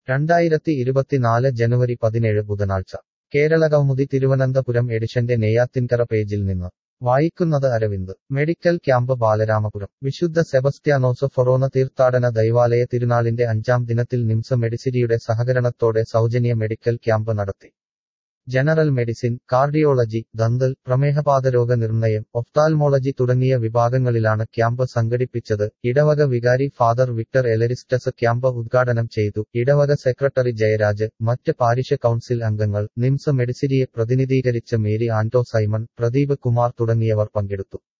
രണ്ടായിരത്തി ഇരുപത്തിനാല് ജനുവരി പതിനേഴ് ബുധനാഴ്ച കേരള കൗമുദി തിരുവനന്തപുരം എഡിഷന്റെ നെയ്യാത്തിൻകര പേജിൽ നിന്ന് വായിക്കുന്നത് അരവിന്ദ് മെഡിക്കൽ ക്യാമ്പ് ബാലരാമപുരം വിശുദ്ധ സെബസ്ത്യാനോസ് ഫൊറോന തീർത്ഥാടന ദൈവാലയ തിരുനാളിന്റെ അഞ്ചാം ദിനത്തിൽ നിംസ് മെഡിസിറ്റിയുടെ സഹകരണത്തോടെ സൗജന്യ മെഡിക്കൽ ക്യാമ്പ് നടത്തി ജനറൽ മെഡിസിൻ കാർഡിയോളജി ദന്തൽ പ്രമേഹപാതരോഗ നിർണയം ഒഫ്താൽമോളജി തുടങ്ങിയ വിഭാഗങ്ങളിലാണ് ക്യാമ്പ് സംഘടിപ്പിച്ചത് ഇടവക വികാരി ഫാദർ വിക്ടർ എലരിസ്റ്റസ് ക്യാമ്പ് ഉദ്ഘാടനം ചെയ്തു ഇടവക സെക്രട്ടറി ജയരാജ് മറ്റ് പാരിഷ കൗൺസിൽ അംഗങ്ങൾ നിംസ് മെഡിസിറ്റിയെ പ്രതിനിധീകരിച്ച് മേരി ആന്റോ സൈമൺ പ്രദീപ് കുമാർ തുടങ്ങിയവർ പങ്കെടുത്തു